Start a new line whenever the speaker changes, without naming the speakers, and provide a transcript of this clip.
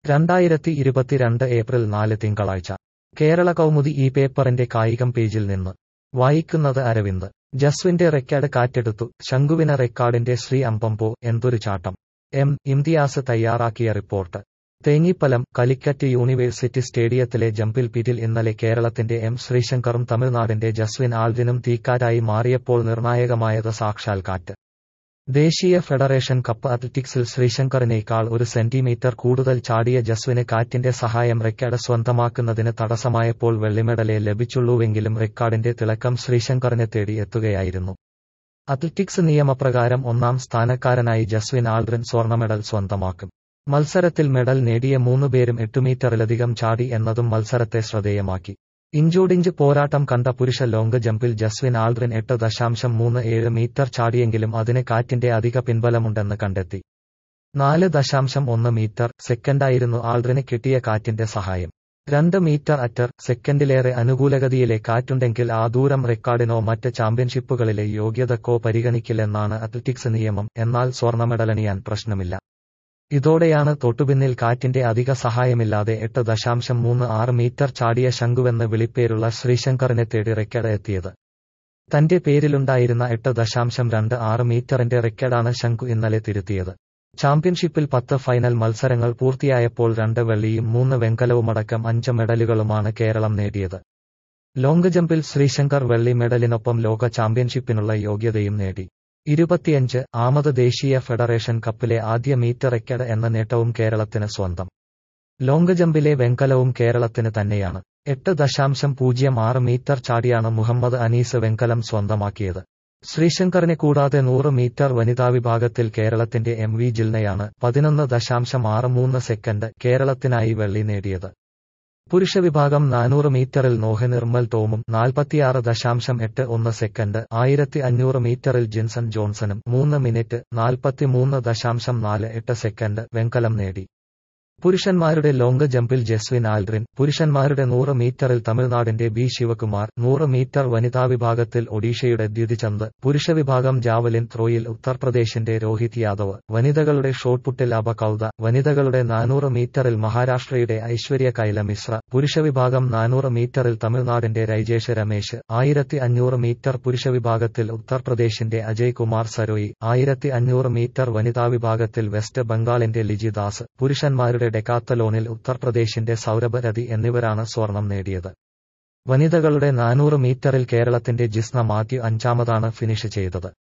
രണ്ടായിരത്തി ഇരുപത്തിരണ്ട് ഏപ്രിൽ നാല് തിങ്കളാഴ്ച കേരള കൗമുദി ഈ പേപ്പറിന്റെ കായികം പേജിൽ നിന്ന് വായിക്കുന്നത് അരവിന്ദ് ജസ്വിന്റെ റെക്കാർഡ് കാറ്റെടുത്തു ശംഖുവിന റെക്കാർഡിന്റെ ശ്രീ അമ്പമ്പോ എന്തൊരു ചാട്ടം എം ഇംതിയാസ് തയ്യാറാക്കിയ റിപ്പോർട്ട് തേഞ്ഞിപ്പലം കലിക്കറ്റ് യൂണിവേഴ്സിറ്റി സ്റ്റേഡിയത്തിലെ ജമ്പിൽ പിറ്റിൽ ഇന്നലെ കേരളത്തിന്റെ എം ശ്രീശങ്കറും തമിഴ്നാടിന്റെ ജസ്വിൻ ആൽദിനും തീക്കാറ്റായി മാറിയപ്പോൾ നിർണായകമായത് സാക്ഷാൽ കാറ്റ് ദേശീയ ഫെഡറേഷൻ കപ്പ് അത്ലറ്റിക്സിൽ ശ്രീശങ്കറിനേക്കാൾ ഒരു സെന്റിമീറ്റർ കൂടുതൽ ചാടിയ ജസ്വിന് കാറ്റിന്റെ സഹായം റെക്കാർഡ് സ്വന്തമാക്കുന്നതിന് തടസ്സമായപ്പോൾ വെള്ളിമെഡലേ ലഭിച്ചുള്ളൂവെങ്കിലും റെക്കാർഡിന്റെ തിളക്കം ശ്രീശങ്കറിനെ തേടി എത്തുകയായിരുന്നു അത്ലറ്റിക്സ് നിയമപ്രകാരം ഒന്നാം സ്ഥാനക്കാരനായി ജസ്വിൻ ആൾഡ്രൻ സ്വർണമെഡൽ സ്വന്തമാക്കും മത്സരത്തിൽ മെഡൽ നേടിയ മൂന്നുപേരും എട്ട് മീറ്ററിലധികം ചാടി എന്നതും മത്സരത്തെ ശ്രദ്ധേയമാക്കി ഇഞ്ചോടിഞ്ച് പോരാട്ടം കണ്ട പുരുഷ ലോങ് ജമ്പിൽ ജസ്വിൻ ആൾഡ്രിൻ എട്ട് ദശാംശം മൂന്ന് ഏഴ് മീറ്റർ ചാടിയെങ്കിലും അതിന് കാറ്റിന്റെ അധിക പിൻബലമുണ്ടെന്ന് കണ്ടെത്തി നാല് ദശാംശം ഒന്ന് മീറ്റർ സെക്കൻഡായിരുന്നു ആൾഡ്രിന് കിട്ടിയ കാറ്റിന്റെ സഹായം രണ്ട് മീറ്റർ അറ്റർ സെക്കൻഡിലേറെ അനുകൂലഗതിയിലെ കാറ്റുണ്ടെങ്കിൽ ആ ദൂരം റെക്കോർഡിനോ മറ്റ് ചാമ്പ്യൻഷിപ്പുകളിലെ യോഗ്യതക്കോ പരിഗണിക്കില്ലെന്നാണ് അത്ലറ്റിക്സ് നിയമം എന്നാൽ സ്വർണമെഡലണിയാൻ പ്രശ്നമില്ല ഇതോടെയാണ് തൊട്ടുപിന്നിൽ കാറ്റിന്റെ അധിക സഹായമില്ലാതെ എട്ട് ദശാംശം മൂന്ന് ആറ് മീറ്റർ ചാടിയ ശംഖുവെന്ന് വിളിപ്പേരുള്ള ശ്രീശങ്കറിനെ തേടി റെക്കോർഡ് എത്തിയത് തന്റെ പേരിലുണ്ടായിരുന്ന എട്ട് ദശാംശം രണ്ട് ആറ് മീറ്ററിന്റെ റെക്കോർഡാണ് ശംഖു ഇന്നലെ തിരുത്തിയത് ചാമ്പ്യൻഷിപ്പിൽ പത്ത് ഫൈനൽ മത്സരങ്ങൾ പൂർത്തിയായപ്പോൾ രണ്ട് വെള്ളിയും മൂന്ന് വെങ്കലവുമടക്കം അഞ്ച് മെഡലുകളുമാണ് കേരളം നേടിയത് ലോങ് ജമ്പിൽ ശ്രീശങ്കർ വെള്ളി മെഡലിനൊപ്പം ലോക ചാമ്പ്യൻഷിപ്പിനുള്ള യോഗ്യതയും നേടി ഇരുപത്തിയഞ്ച് ആമത് ദേശീയ ഫെഡറേഷൻ കപ്പിലെ ആദ്യ മീറ്റർ റെക്കോർഡ് എന്ന നേട്ടവും കേരളത്തിന് സ്വന്തം ലോങ് ജമ്പിലെ വെങ്കലവും കേരളത്തിന് തന്നെയാണ് എട്ട് ദശാംശം പൂജ്യം ആറ് മീറ്റർ ചാടിയാണ് മുഹമ്മദ് അനീസ് വെങ്കലം സ്വന്തമാക്കിയത് ശ്രീശങ്കറിനെ കൂടാതെ നൂറ് മീറ്റർ വനിതാ വിഭാഗത്തിൽ കേരളത്തിന്റെ എം വി ജിൽനയാണ് പതിനൊന്ന് ദശാംശം ആറ് മൂന്ന് സെക്കൻഡ് കേരളത്തിനായി വെള്ളി നേടിയത് പുരുഷ വിഭാഗം നാനൂറ് മീറ്ററിൽ നോഹ നിർമ്മൽ ടോമും നാൽപ്പത്തിയാറ് ദശാംശം എട്ട് ഒന്ന് സെക്കൻഡ് ആയിരത്തി അഞ്ഞൂറ് മീറ്ററിൽ ജിൻസൺ ജോൺസണും മൂന്ന് മിനിറ്റ് നാൽപ്പത്തിമൂന്ന് ദശാംശം നാല് എട്ട് സെക്കൻഡ് വെങ്കലം നേടി പുരുഷന്മാരുടെ ലോങ് ജമ്പിൽ ജസ്വിൻ ആൽഡ്രിൻ പുരുഷന്മാരുടെ നൂറ് മീറ്ററിൽ തമിഴ്നാടിന്റെ ബി ശിവകുമാർ നൂറ് മീറ്റർ വനിതാ വിഭാഗത്തിൽ ഒഡീഷയുടെ ദ്യുതിചന്ദ് പുരുഷ വിഭാഗം ജാവലിൻ ത്രോയിൽ ഉത്തർപ്രദേശിന്റെ രോഹിത് യാദവ് വനിതകളുടെ ഷോട്ട്പുട്ടിൽ അബ കൌദ വനിതകളുടെ നാനൂറ് മീറ്ററിൽ മഹാരാഷ്ട്രയുടെ ഐശ്വര്യ കൈല മിശ്ര പുരുഷ വിഭാഗം നാനൂറ് മീറ്ററിൽ തമിഴ്നാടിന്റെ രൈജേഷ് രമേശ് ആയിരത്തി അഞ്ഞൂറ് മീറ്റർ പുരുഷ വിഭാഗത്തിൽ ഉത്തർപ്രദേശിന്റെ അജയ് കുമാർ സരോയി ആയിരത്തി അഞ്ഞൂറ് മീറ്റർ വനിതാ വിഭാഗത്തിൽ വെസ്റ്റ് ബംഗാളിന്റെ ലിജിദാസ് പുരുഷന്മാരുടെ ഡെക്കാത്തലോണിൽ ഉത്തർപ്രദേശിന്റെ സൗരഭ രതി എന്നിവരാണ് സ്വർണം നേടിയത് വനിതകളുടെ നാനൂറ് മീറ്ററിൽ കേരളത്തിന്റെ ജിസ്ന മാത്യു അഞ്ചാമതാണ് ഫിനിഷ് ചെയ്തത്